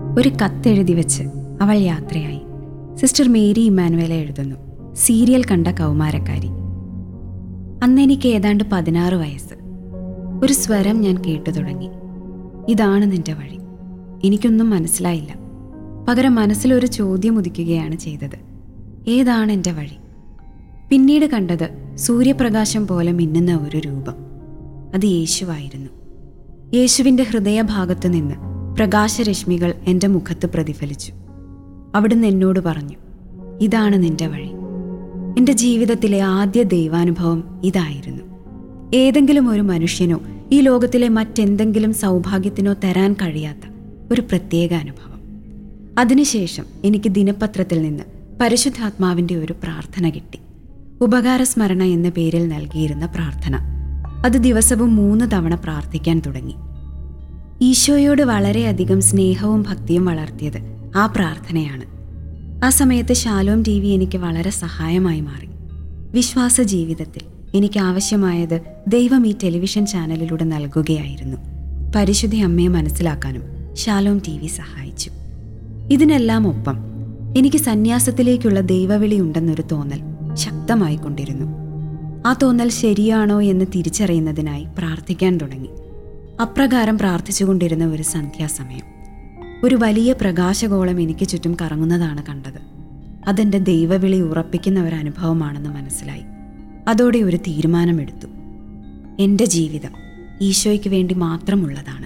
ഒരു കത്തെഴുതി വെച്ച് അവൾ യാത്രയായി സിസ്റ്റർ മേരി ഇമ്മാനുവേല എഴുതുന്നു സീരിയൽ കണ്ട കൗമാരക്കാരി അന്നെനിക്ക് ഏതാണ്ട് പതിനാറ് വയസ്സ് ഒരു സ്വരം ഞാൻ കേട്ടു തുടങ്ങി ഇതാണ് നിന്റെ വഴി എനിക്കൊന്നും മനസ്സിലായില്ല പകരം മനസ്സിലൊരു ചോദ്യം ഉദിക്കുകയാണ് ചെയ്തത് ഏതാണ് എൻ്റെ വഴി പിന്നീട് കണ്ടത് സൂര്യപ്രകാശം പോലെ മിന്നുന്ന ഒരു രൂപം അത് യേശുവായിരുന്നു യേശുവിൻ്റെ ഹൃദയഭാഗത്തു നിന്ന് പ്രകാശരശ്മികൾ എൻ്റെ മുഖത്ത് പ്രതിഫലിച്ചു അവിടുന്ന് എന്നോട് പറഞ്ഞു ഇതാണ് നിന്റെ വഴി എൻ്റെ ജീവിതത്തിലെ ആദ്യ ദൈവാനുഭവം ഇതായിരുന്നു ഏതെങ്കിലും ഒരു മനുഷ്യനോ ഈ ലോകത്തിലെ മറ്റെന്തെങ്കിലും സൗഭാഗ്യത്തിനോ തരാൻ കഴിയാത്ത ഒരു പ്രത്യേക അനുഭവം അതിനുശേഷം എനിക്ക് ദിനപത്രത്തിൽ നിന്ന് പരിശുദ്ധാത്മാവിൻ്റെ ഒരു പ്രാർത്ഥന കിട്ടി ഉപകാരസ്മരണ എന്ന പേരിൽ നൽകിയിരുന്ന പ്രാർത്ഥന അത് ദിവസവും മൂന്ന് തവണ പ്രാർത്ഥിക്കാൻ തുടങ്ങി ഈശോയോട് വളരെയധികം സ്നേഹവും ഭക്തിയും വളർത്തിയത് ആ പ്രാർത്ഥനയാണ് ആ സമയത്ത് ശാലോം ടി വി എനിക്ക് വളരെ സഹായമായി മാറി വിശ്വാസ ജീവിതത്തിൽ എനിക്ക് ആവശ്യമായത് ദൈവം ഈ ടെലിവിഷൻ ചാനലിലൂടെ നൽകുകയായിരുന്നു പരിശുദ്ധ അമ്മയെ മനസ്സിലാക്കാനും ശാലോം ടി വി സഹായിച്ചു ഇതിനെല്ലാം ഒപ്പം എനിക്ക് സന്യാസത്തിലേക്കുള്ള ദൈവവിളി ഉണ്ടെന്നൊരു തോന്നൽ ശക്തമായിക്കൊണ്ടിരുന്നു ആ തോന്നൽ ശരിയാണോ എന്ന് തിരിച്ചറിയുന്നതിനായി പ്രാർത്ഥിക്കാൻ തുടങ്ങി അപ്രകാരം പ്രാർത്ഥിച്ചുകൊണ്ടിരുന്ന ഒരു സന്ധ്യാസമയം ഒരു വലിയ പ്രകാശഗോളം എനിക്ക് ചുറ്റും കറങ്ങുന്നതാണ് കണ്ടത് അതെൻ്റെ ദൈവവിളി ഉറപ്പിക്കുന്ന ഒരു അനുഭവമാണെന്ന് മനസ്സിലായി അതോടെ ഒരു തീരുമാനമെടുത്തു എൻ്റെ ജീവിതം ഈശോയ്ക്ക് വേണ്ടി മാത്രമുള്ളതാണ്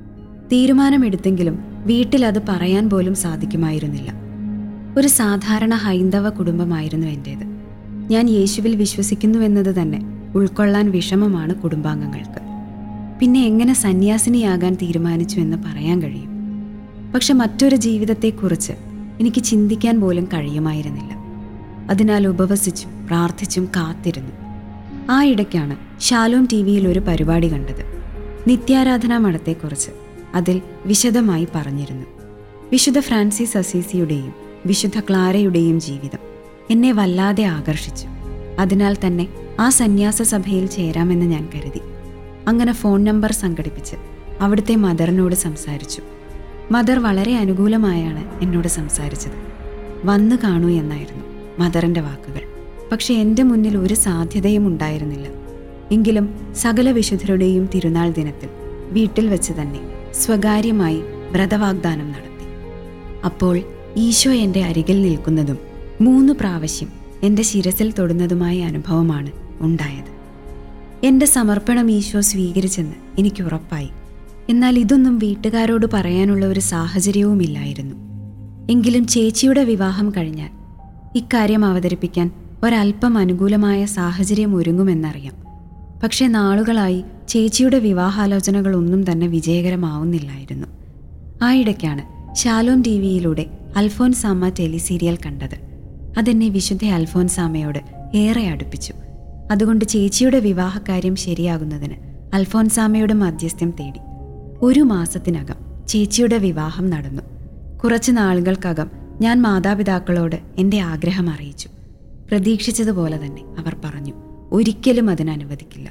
തീരുമാനമെടുത്തെങ്കിലും വീട്ടിൽ അത് പറയാൻ പോലും സാധിക്കുമായിരുന്നില്ല ഒരു സാധാരണ ഹൈന്ദവ കുടുംബമായിരുന്നു എൻ്റേത് ഞാൻ യേശുവിൽ വിശ്വസിക്കുന്നുവെന്നത് തന്നെ ഉൾക്കൊള്ളാൻ വിഷമമാണ് കുടുംബാംഗങ്ങൾക്ക് പിന്നെ എങ്ങനെ സന്യാസിനിയാകാൻ തീരുമാനിച്ചു എന്ന് പറയാൻ കഴിയും പക്ഷെ മറ്റൊരു ജീവിതത്തെക്കുറിച്ച് എനിക്ക് ചിന്തിക്കാൻ പോലും കഴിയുമായിരുന്നില്ല അതിനാൽ ഉപവസിച്ചും പ്രാർത്ഥിച്ചും കാത്തിരുന്നു ആ ഇടയ്ക്കാണ് ഷാലോം ടി വിയിൽ ഒരു പരിപാടി കണ്ടത് നിത്യാരാധനാ മഠത്തെക്കുറിച്ച് അതിൽ വിശദമായി പറഞ്ഞിരുന്നു വിശുദ്ധ ഫ്രാൻസിസ് അസീസിയുടെയും വിശുദ്ധ ക്ലാരയുടെയും ജീവിതം എന്നെ വല്ലാതെ ആകർഷിച്ചു അതിനാൽ തന്നെ ആ സന്യാസ സഭയിൽ ചേരാമെന്ന് ഞാൻ കരുതി അങ്ങനെ ഫോൺ നമ്പർ സംഘടിപ്പിച്ച് അവിടുത്തെ മദറിനോട് സംസാരിച്ചു മദർ വളരെ അനുകൂലമായാണ് എന്നോട് സംസാരിച്ചത് വന്നു കാണൂ എന്നായിരുന്നു മദറിൻ്റെ വാക്കുകൾ പക്ഷെ എൻ്റെ മുന്നിൽ ഒരു സാധ്യതയും ഉണ്ടായിരുന്നില്ല എങ്കിലും സകല വിശുദ്ധരുടെയും തിരുനാൾ ദിനത്തിൽ വീട്ടിൽ വെച്ച് തന്നെ സ്വകാര്യമായി വ്രതവാഗ്ദാനം നടത്തി അപ്പോൾ ഈശോ എൻ്റെ അരികിൽ നിൽക്കുന്നതും മൂന്ന് പ്രാവശ്യം എൻ്റെ ശിരസിൽ തൊടുന്നതുമായ അനുഭവമാണ് ഉണ്ടായത് എൻ്റെ സമർപ്പണം ഈശോ സ്വീകരിച്ചെന്ന് എനിക്ക് ഉറപ്പായി എന്നാൽ ഇതൊന്നും വീട്ടുകാരോട് പറയാനുള്ള ഒരു സാഹചര്യവുമില്ലായിരുന്നു എങ്കിലും ചേച്ചിയുടെ വിവാഹം കഴിഞ്ഞാൽ ഇക്കാര്യം അവതരിപ്പിക്കാൻ ഒരല്പം അനുകൂലമായ സാഹചര്യം ഒരുങ്ങുമെന്നറിയാം പക്ഷേ നാളുകളായി ചേച്ചിയുടെ വിവാഹാലോചനകളൊന്നും തന്നെ വിജയകരമാവുന്നില്ലായിരുന്നു ആ ഇടയ്ക്കാണ് ഷാലോം ടി വിയിലൂടെ അൽഫോൻസാമ്മ ടെലിസീരിയൽ കണ്ടത് അതെന്നെ വിശുദ്ധ അൽഫോൻസാമ്മയോട് ഏറെ അടുപ്പിച്ചു അതുകൊണ്ട് ചേച്ചിയുടെ വിവാഹകാര്യം ശരിയാകുന്നതിന് അൽഫോൻസാമ്മയുടെ മധ്യസ്ഥ്യം തേടി ഒരു മാസത്തിനകം ചേച്ചിയുടെ വിവാഹം നടന്നു കുറച്ച് നാളുകൾക്കകം ഞാൻ മാതാപിതാക്കളോട് എൻ്റെ ആഗ്രഹം അറിയിച്ചു പ്രതീക്ഷിച്ചതുപോലെ തന്നെ അവർ പറഞ്ഞു ഒരിക്കലും അതിനനുവദിക്കില്ല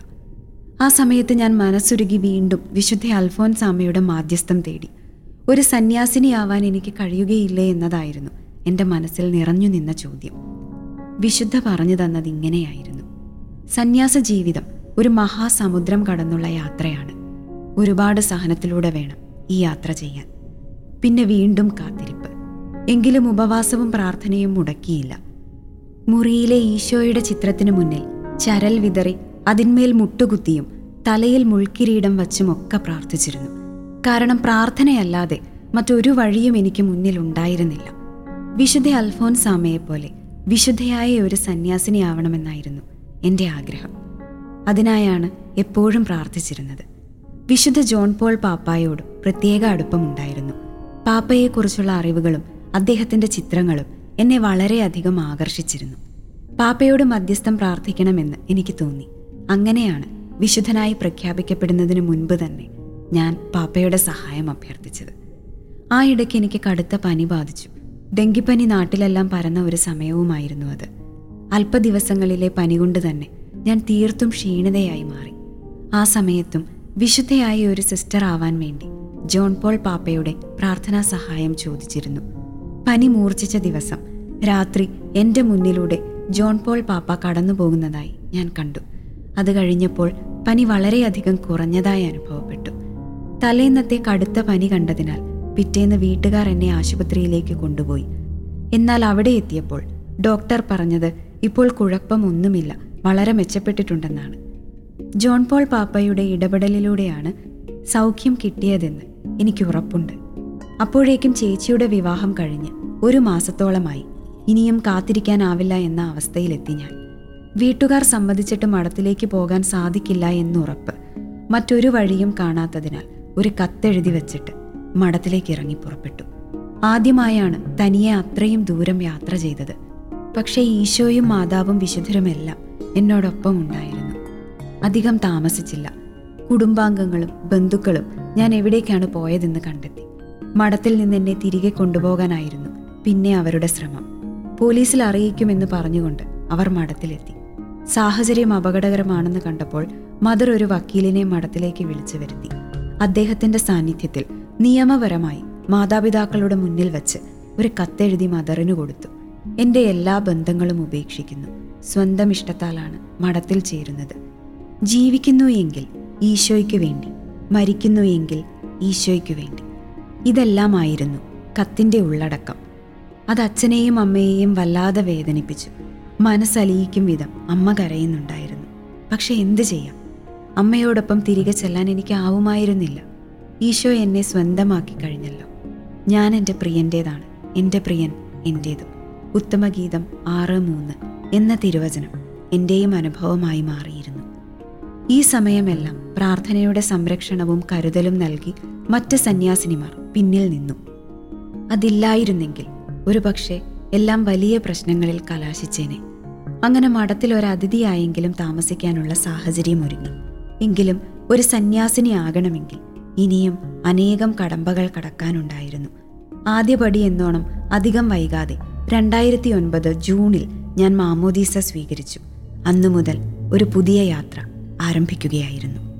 ആ സമയത്ത് ഞാൻ മനസ്സുരുകി വീണ്ടും വിശുദ്ധ അൽഫോൻസാമ്മയുടെ മാധ്യസ്ഥം തേടി ഒരു സന്യാസിനിയാവാൻ എനിക്ക് കഴിയുകയില്ലേ എന്നതായിരുന്നു എൻ്റെ മനസ്സിൽ നിറഞ്ഞു നിന്ന ചോദ്യം വിശുദ്ധ പറഞ്ഞു തന്നത് ഇങ്ങനെയായിരുന്നു സന്യാസ ജീവിതം ഒരു മഹാസമുദ്രം കടന്നുള്ള യാത്രയാണ് ഒരുപാട് സഹനത്തിലൂടെ വേണം ഈ യാത്ര ചെയ്യാൻ പിന്നെ വീണ്ടും കാത്തിരിപ്പ് എങ്കിലും ഉപവാസവും പ്രാർത്ഥനയും മുടക്കിയില്ല മുറിയിലെ ഈശോയുടെ ചിത്രത്തിനു മുന്നിൽ ചരൽ വിതറി അതിന്മേൽ മുട്ടുകുത്തിയും തലയിൽ മുൾക്കിരീടം വച്ചുമൊക്കെ പ്രാർത്ഥിച്ചിരുന്നു കാരണം പ്രാർത്ഥനയല്ലാതെ മറ്റൊരു വഴിയും എനിക്ക് മുന്നിൽ ഉണ്ടായിരുന്നില്ല വിശുദ്ധ അൽഫോൻസാമയെപ്പോലെ വിശുദ്ധയായ ഒരു സന്യാസിനിയാവണമെന്നായിരുന്നു എൻ്റെ ആഗ്രഹം അതിനായാണ് എപ്പോഴും പ്രാർത്ഥിച്ചിരുന്നത് വിശുദ്ധ ജോൺ പോൾ പാപ്പായോട് പ്രത്യേക അടുപ്പമുണ്ടായിരുന്നു പാപ്പയെക്കുറിച്ചുള്ള അറിവുകളും അദ്ദേഹത്തിൻ്റെ ചിത്രങ്ങളും എന്നെ വളരെയധികം ആകർഷിച്ചിരുന്നു പാപ്പയോട് മധ്യസ്ഥം പ്രാർത്ഥിക്കണമെന്ന് എനിക്ക് തോന്നി അങ്ങനെയാണ് വിശുദ്ധനായി പ്രഖ്യാപിക്കപ്പെടുന്നതിന് മുൻപ് തന്നെ ഞാൻ പാപ്പയുടെ സഹായം അഭ്യർത്ഥിച്ചത് ആ ഇടയ്ക്ക് എനിക്ക് കടുത്ത പനി ബാധിച്ചു ഡെങ്കിപ്പനി നാട്ടിലെല്ലാം പരന്ന ഒരു സമയവുമായിരുന്നു അത് അല്പ ദിവസങ്ങളിലെ പനി കൊണ്ട് തന്നെ ഞാൻ തീർത്തും ക്ഷീണിതയായി മാറി ആ സമയത്തും വിശുദ്ധയായ ഒരു സിസ്റ്റർ ആവാൻ വേണ്ടി ജോൺ പോൾ പാപ്പയുടെ പ്രാർത്ഥനാ സഹായം ചോദിച്ചിരുന്നു പനി മൂർച്ഛിച്ച ദിവസം രാത്രി എൻ്റെ മുന്നിലൂടെ ജോൺ പോൾ പാപ്പ കടന്നു പോകുന്നതായി ഞാൻ കണ്ടു അത് കഴിഞ്ഞപ്പോൾ പനി വളരെയധികം കുറഞ്ഞതായി അനുഭവപ്പെട്ടു തലേന്നത്തെ കടുത്ത പനി കണ്ടതിനാൽ പിറ്റേന്ന് വീട്ടുകാർ എന്നെ ആശുപത്രിയിലേക്ക് കൊണ്ടുപോയി എന്നാൽ അവിടെ എത്തിയപ്പോൾ ഡോക്ടർ പറഞ്ഞത് ഇപ്പോൾ കുഴപ്പമൊന്നുമില്ല വളരെ മെച്ചപ്പെട്ടിട്ടുണ്ടെന്നാണ് ജോൺ പോൾ പാപ്പയുടെ ഇടപെടലിലൂടെയാണ് സൗഖ്യം കിട്ടിയതെന്ന് എനിക്ക് ഉറപ്പുണ്ട് അപ്പോഴേക്കും ചേച്ചിയുടെ വിവാഹം കഴിഞ്ഞ് ഒരു മാസത്തോളമായി ഇനിയും കാത്തിരിക്കാനാവില്ല എന്ന അവസ്ഥയിലെത്തി ഞാൻ വീട്ടുകാർ സമ്മതിച്ചിട്ട് മഠത്തിലേക്ക് പോകാൻ സാധിക്കില്ല എന്നുറപ്പ് മറ്റൊരു വഴിയും കാണാത്തതിനാൽ ഒരു കത്തെഴുതി വച്ചിട്ട് മഠത്തിലേക്ക് ഇറങ്ങി പുറപ്പെട്ടു ആദ്യമായാണ് തനിയെ അത്രയും ദൂരം യാത്ര ചെയ്തത് പക്ഷേ ഈശോയും മാതാവും വിശുദ്ധരുമെല്ലാം എന്നോടൊപ്പം ഉണ്ടായിരുന്നു അധികം താമസിച്ചില്ല കുടുംബാംഗങ്ങളും ബന്ധുക്കളും ഞാൻ എവിടേക്കാണ് പോയതെന്ന് കണ്ടെത്തി മഠത്തിൽ നിന്ന് എന്നെ തിരികെ കൊണ്ടുപോകാനായിരുന്നു പിന്നെ അവരുടെ ശ്രമം പോലീസിൽ അറിയിക്കുമെന്ന് പറഞ്ഞുകൊണ്ട് അവർ മഠത്തിലെത്തി സാഹചര്യം അപകടകരമാണെന്ന് കണ്ടപ്പോൾ മദർ ഒരു വക്കീലിനെ മഠത്തിലേക്ക് വിളിച്ചു വരുത്തി അദ്ദേഹത്തിന്റെ സാന്നിധ്യത്തിൽ നിയമപരമായി മാതാപിതാക്കളുടെ മുന്നിൽ വച്ച് ഒരു കത്തെഴുതി മദറിന് കൊടുത്തു എന്റെ എല്ലാ ബന്ധങ്ങളും ഉപേക്ഷിക്കുന്നു സ്വന്തം ഇഷ്ടത്താലാണ് മഠത്തിൽ ചേരുന്നത് ജീവിക്കുന്നു എങ്കിൽ ഈശോയ്ക്ക് വേണ്ടി മരിക്കുന്നു എങ്കിൽ ഈശോയ്ക്ക് വേണ്ടി ഇതെല്ലാമായിരുന്നു കത്തിന്റെ ഉള്ളടക്കം അത് അച്ഛനെയും അമ്മയെയും വല്ലാതെ വേദനിപ്പിച്ചു മനസ്സലിയിക്കും വിധം അമ്മ കരയുന്നുണ്ടായിരുന്നു പക്ഷെ എന്തു ചെയ്യാം അമ്മയോടൊപ്പം തിരികെ ചെല്ലാൻ എനിക്ക് ആവുമായിരുന്നില്ല ഈശോ എന്നെ സ്വന്തമാക്കി കഴിഞ്ഞല്ലോ ഞാൻ എൻ്റെ പ്രിയൻ്റേതാണ് എൻ്റെ പ്രിയൻ എൻ്റേതും ഉത്തമഗീതം ആറ് മൂന്ന് എന്ന തിരുവചനം എൻ്റെയും അനുഭവമായി മാറിയിരുന്നു ഈ സമയമെല്ലാം പ്രാർത്ഥനയുടെ സംരക്ഷണവും കരുതലും നൽകി മറ്റ് സന്യാസിനിമാർ പിന്നിൽ നിന്നു അതില്ലായിരുന്നെങ്കിൽ ഒരുപക്ഷെ എല്ലാം വലിയ പ്രശ്നങ്ങളിൽ കലാശിച്ചേനെ അങ്ങനെ മഠത്തിൽ ഒരു അതിഥിയായെങ്കിലും താമസിക്കാനുള്ള സാഹചര്യം ഒരുങ്ങി എങ്കിലും ഒരു സന്യാസിനി ആകണമെങ്കിൽ ഇനിയും അനേകം കടമ്പകൾ കടക്കാനുണ്ടായിരുന്നു ആദ്യപടി എന്നോണം അധികം വൈകാതെ രണ്ടായിരത്തി ഒൻപത് ജൂണിൽ ഞാൻ മാമോദീസ സ്വീകരിച്ചു അന്നു മുതൽ ഒരു പുതിയ യാത്ര ആരംഭിക്കുകയായിരുന്നു